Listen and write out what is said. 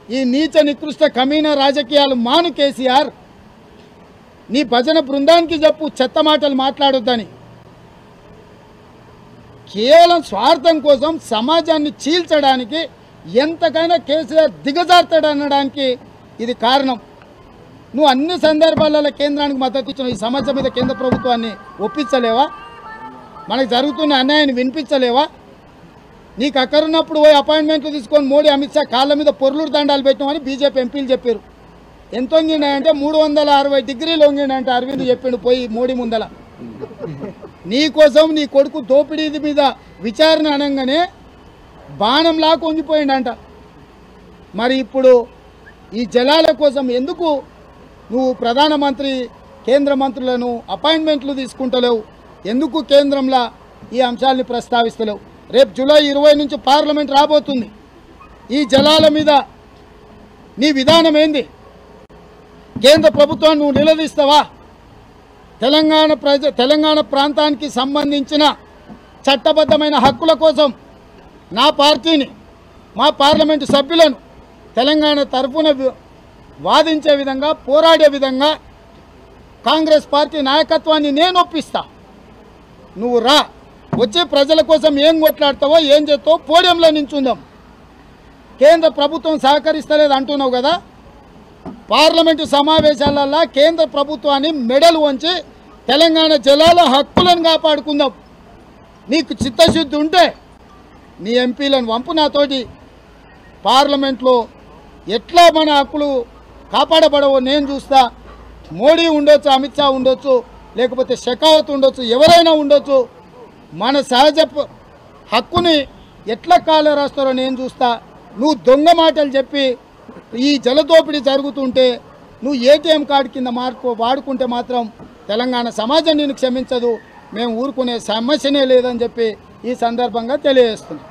ఈ నీచ నికృష్ట కమీన రాజకీయాలు మాను కేసీఆర్ నీ భజన బృందానికి చెప్పు చెత్త మాటలు మాట్లాడొద్దని కేవలం స్వార్థం కోసం సమాజాన్ని చీల్చడానికి ఎంతకైనా కేసీఆర్ దిగజారుతాడనడానికి ఇది కారణం నువ్వు అన్ని సందర్భాలలో కేంద్రానికి మద్దతు ఇచ్చిన ఈ సమస్య మీద కేంద్ర ప్రభుత్వాన్ని ఒప్పించలేవా మనకు జరుగుతున్న అన్యాయాన్ని వినిపించలేవా నీకు అక్కరున్నప్పుడు పోయి అపాయింట్మెంట్లు తీసుకొని మోడీ అమిత్ షా కాళ్ళ మీద పొర్లూరు దండాలు పెట్టామని బీజేపీ ఎంపీలు చెప్పారు ఎంత వంగిండంటే మూడు వందల అరవై డిగ్రీలు వంగిండంటే అరవింద్ చెప్పిండు పోయి మోడీ ముందల నీ కోసం నీ కొడుకు దోపిడీ మీద విచారణ అనగానే బాణంలా కొంగిపోయిండంట మరి ఇప్పుడు ఈ జలాల కోసం ఎందుకు నువ్వు ప్రధానమంత్రి కేంద్ర మంత్రులను అపాయింట్మెంట్లు తీసుకుంటలేవు ఎందుకు కేంద్రంలో ఈ అంశాలని ప్రస్తావిస్తలేవు రేపు జూలై ఇరవై నుంచి పార్లమెంట్ రాబోతుంది ఈ జలాల మీద నీ విధానం ఏంది కేంద్ర ప్రభుత్వాన్ని నువ్వు నిలదీస్తావా తెలంగాణ ప్రజ తెలంగాణ ప్రాంతానికి సంబంధించిన చట్టబద్ధమైన హక్కుల కోసం నా పార్టీని మా పార్లమెంటు సభ్యులను తెలంగాణ తరఫున వి- వాదించే విధంగా పోరాడే విధంగా కాంగ్రెస్ పార్టీ నాయకత్వాన్ని నేను ఒప్పిస్తా నువ్వు రా వచ్చే ప్రజల కోసం ఏం కొట్లాడతావో ఏం చేస్తావో పోడియంలో నించుందాం కేంద్ర ప్రభుత్వం సహకరిస్తలేదు అంటున్నావు కదా పార్లమెంటు సమావేశాలల్లో కేంద్ర ప్రభుత్వాన్ని మెడలు వంచి తెలంగాణ జలాల హక్కులను కాపాడుకుందాం నీకు చిత్తశుద్ధి ఉంటే నీ ఎంపీలను వంపు నాతోటి పార్లమెంట్లో ఎట్లా మన హక్కులు కాపాడబడవో నేను చూస్తా మోడీ ఉండొచ్చు అమిత్ షా ఉండొచ్చు లేకపోతే షెకావత్ ఉండొచ్చు ఎవరైనా ఉండొచ్చు మన సహజ ప- హక్కుని ఎట్లా కాల రాస్తారో నేను చూస్తా నువ్వు దొంగ మాటలు చెప్పి ఈ జలదోపిడీ జరుగుతుంటే నువ్వు ఏటీఎం కార్డు కింద మార్కు వాడుకుంటే మాత్రం తెలంగాణ సమాజం నేను క్షమించదు మేము ఊరుకునే సమస్యనే లేదని చెప్పి ఈ సందర్భంగా తెలియజేస్తున్నాం